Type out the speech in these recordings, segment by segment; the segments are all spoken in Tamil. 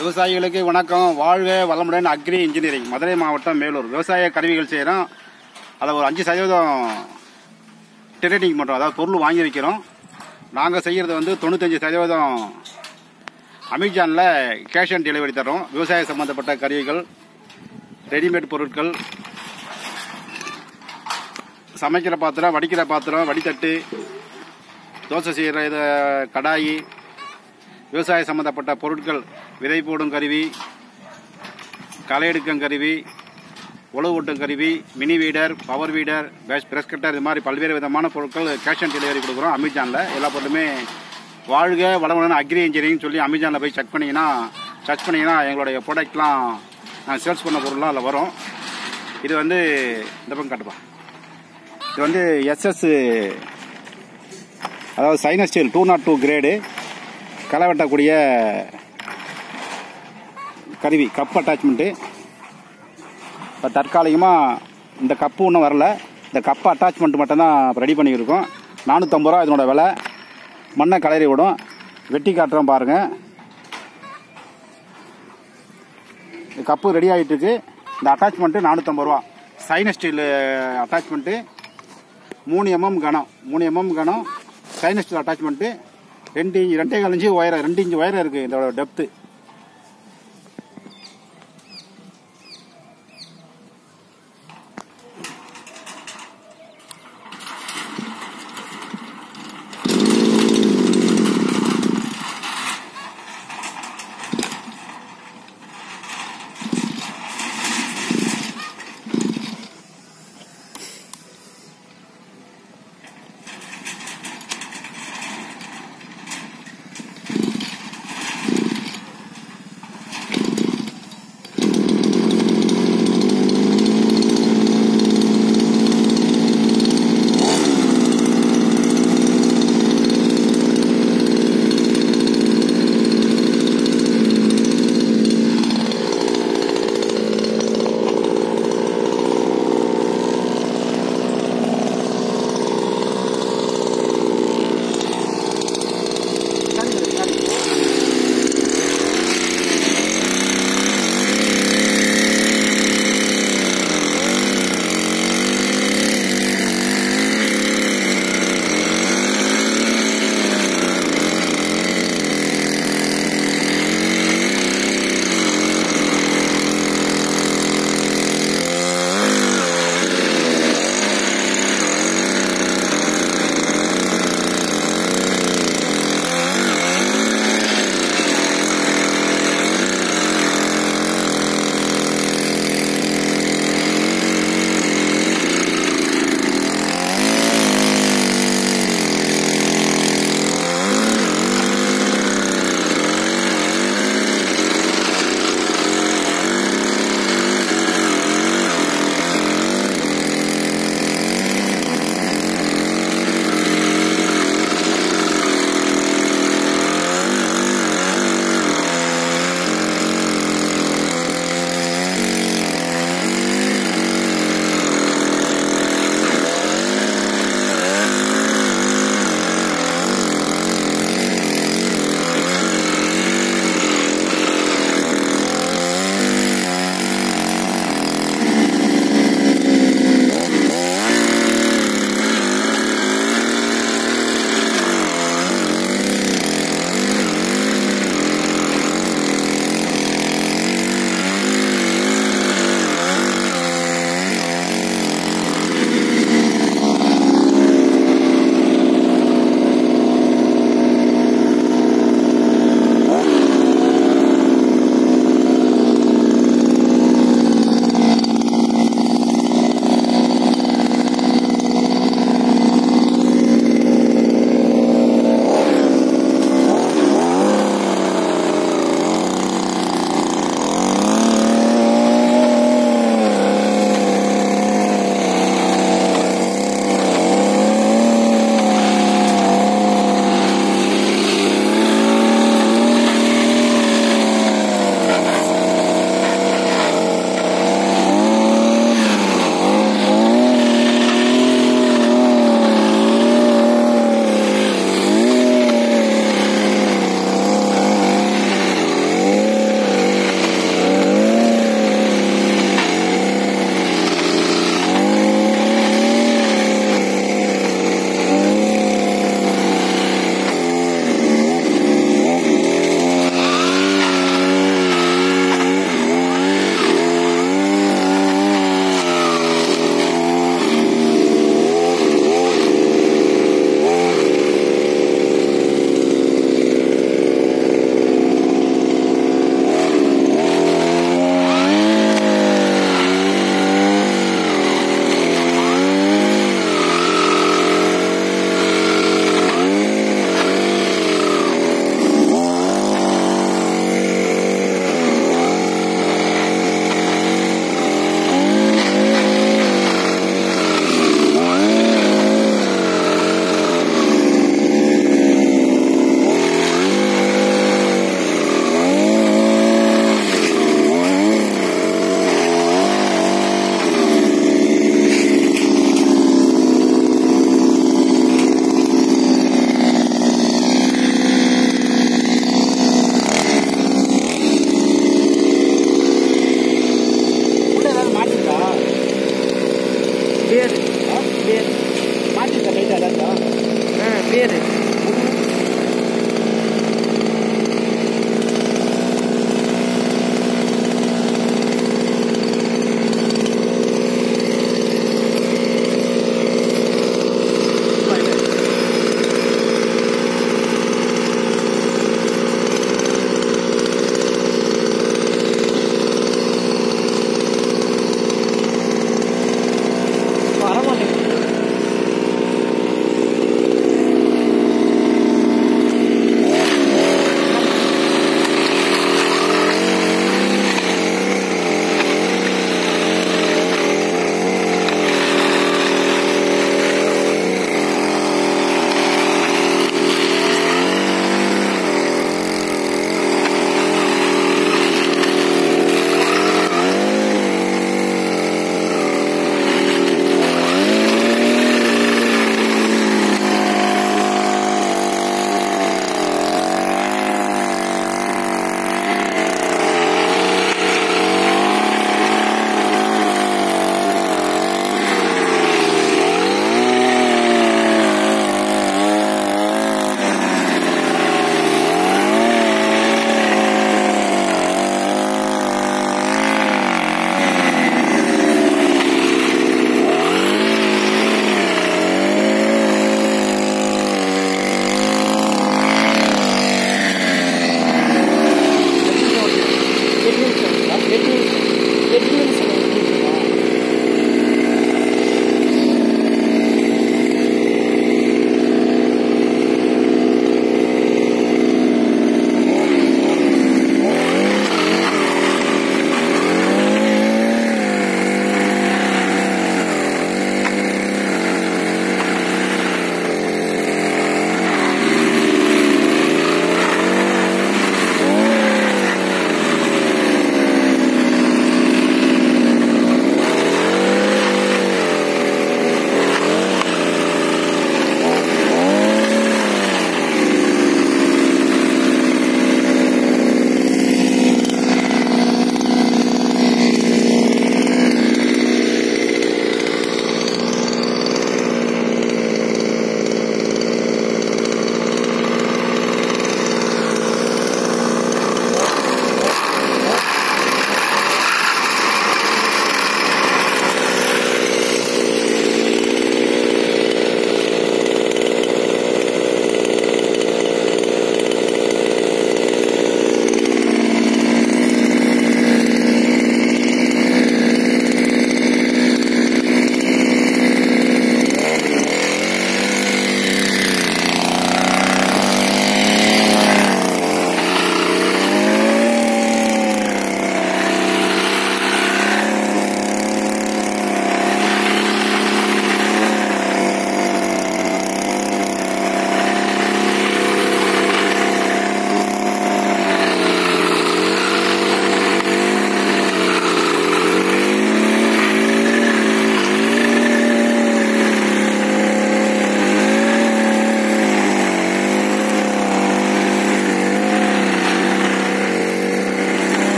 விவசாயிகளுக்கு வணக்கம் வாழ்க வளமுடன் அக்ரி இன்ஜினியரிங் மதுரை மாவட்டம் மேலூர் விவசாய கருவிகள் செய்கிறோம் அதில் ஒரு அஞ்சு சதவீதம் ட்ரேடிங் பண்ணுறோம் அதாவது பொருள் வாங்கி வைக்கிறோம் நாங்கள் செய்கிறது வந்து தொண்ணூத்தஞ்சு சதவீதம் அமேசானில் கேஷ் ஆன் டெலிவரி தரோம் விவசாய சம்மந்தப்பட்ட கருவிகள் ரெடிமேட் பொருட்கள் சமைக்கிற பாத்திரம் வடிக்கிற பாத்திரம் வடித்தட்டு தோசை செய்கிற இது கடாயி விவசாய சம்பந்தப்பட்ட பொருட்கள் விதை போடும் கருவி களை எடுக்கும் கருவி உழவு ஓட்டும் கருவி mini weeder power weeder base brush cutter இது மாதிரி பல்வேறு விதமான பொருட்கள் கேஷ் ஆன் டெலிவரி கொடுக்குறோம் அமேசானில் எல்லா பொருளுமே வாழ்க வளமுடன் அக்ரி இன்ஜினியரிங் சொல்லி அமேசானில் போய் செக் பண்ணிங்கன்னா சர்ச் பண்ணிங்கன்னா எங்களுடைய ப்ராடக்ட்லாம் நான் சேல்ஸ் பண்ண பொருள்லாம் அதில் வரும் இது வந்து இந்த பக்கம் காட்டுப்பா இது வந்து எஸ்எஸ் அதாவது stainless steel two nought two grade களை வெட்டக்கூடிய கருவி கப் அட்டாச்மெண்ட்டு இப்போ தற்காலிகமாக இந்த கப்பு இன்னும் வரல இந்த கப்பு அட்டாச்மெண்ட் மட்டும்தான் ரெடி பண்ணியிருக்கோம் நானூற்றம்பது ரூபா இதனோட விலை மண்ணை கலரி விடும் வெட்டி காட்டுறோம் பாருங்கள் இந்த கப்பு ரெடி ஆகிட்டு இருக்கு இந்த அட்டாச்மெண்ட்டு நானூற்றம்பது ரூபா சைனஸ் ஸ்டீல் அட்டாச்மெண்ட்டு மூணு எம்எம் கனம் மூணு எம்எம் கனம் சைனஸ் ஸ்டீல் அட்டாச்மெண்ட்டு ரெண்டு இன்ச்சு ரெண்டே கால் இன்ச்சு ஒயரம் ரெண்டு இன்ச்சு ஒயரம் இருக்குது இதோட டெப்த்து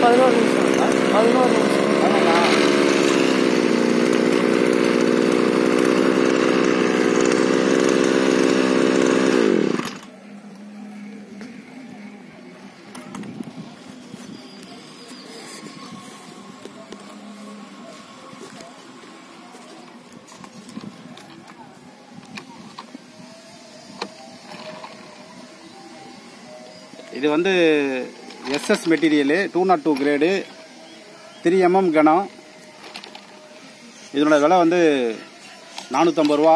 பதினோரு நிமிஷம் பதினோரு நிமிஷம் இது வந்து SS material two nought two grade three mm கனம் இதனோட விலை வந்து நானூற்றம்பது ரூபா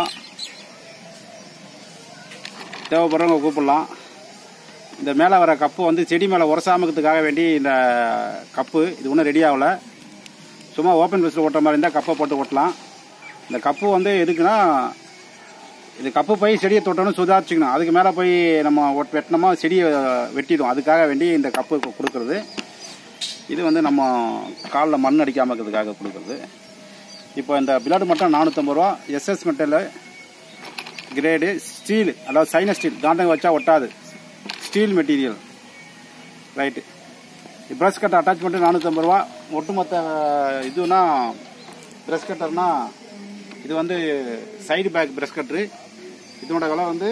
தேவைப்படுறவங்க கூப்பிடலாம் இந்த மேலே வர கப்பு வந்து செடி மேலே உரசாமக்கிறதுக்காக வேண்டி இந்த கப்பு இது ஒன்றும் ரெடி ஆகலை சும்மா ஓப்பன் பெஸ்ட்டில் ஓட்டுற மாதிரி இருந்தால் கப்பை போட்டு ஓட்டலாம் இந்த கப்பு வந்து எதுக்குன்னா இது கப்பு போய் செடியை தொட்டோன்னு சுதாரிச்சுக்கணும் அதுக்கு மேலே போய் நம்ம ஒட்- வெட்டினோமா செடியை வெட்டிடும் அதுக்காக வேண்டி இந்த கப்பு கு- கொடுக்கறது இது வந்து நம்ம காலில் மண் அடிக்காமல் இருக்கிறதுக்காக கொடுக்கறது இப்போ இந்த பிளட் மட்டும் நானூற்றம்பது ரூபா எஸ்எஸ் மெட்டல் கிரேடு ஸ்டீல் அதாவது சைனஸ் ஸ்டீல் காந்தம் வச்சா ஒட்டாது steel material right brush cutter attachment நானூற்றம்பது ரூபா ஒட்டுமொத்த இதுனா ப்ரஷ் கட்டர்னா இது வந்து சைடு பேக் ப்ரஷ் கட்ரு இதனோட விலை வந்து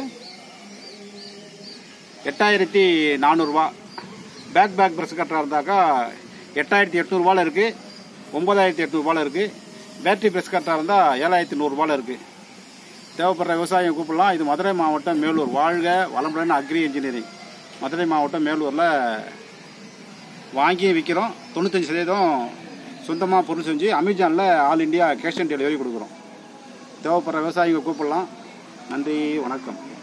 எட்டாயிரத்தி நானூறுரூவா பேக் பேக் ப்ரஷ் கட்டராக இருந்தாக்கா எட்டாயிரத்தி எட்நூறுபாவில் இருக்குது ஒம்பதாயிரத்தி எட்நூறுபாவில் இருக்குது பேட்டரி ப்ரஷ் கட்டராக இருந்தால் ஏழாயிரத்தி நூறுரூபாவில் இருக்குது தேவைப்படுற விவசாயம் கூப்பிடலாம் இது மதுரை மாவட்டம் மேலூர் வாழ்க வளமுடன் அக்ரி இன்ஜினியரிங் மதுரை மாவட்டம் மேலூரில் வாங்கி விற்கிறோம் தொண்ணூத்தஞ்சு சதவீதம் சொந்தமாக பொருள் செஞ்சு அமேசானில் all India cash on delivery கொடுக்குறோம் தேவைப்படுற விவசாயிங்க கூப்பிடலாம் நன்றி வணக்கம்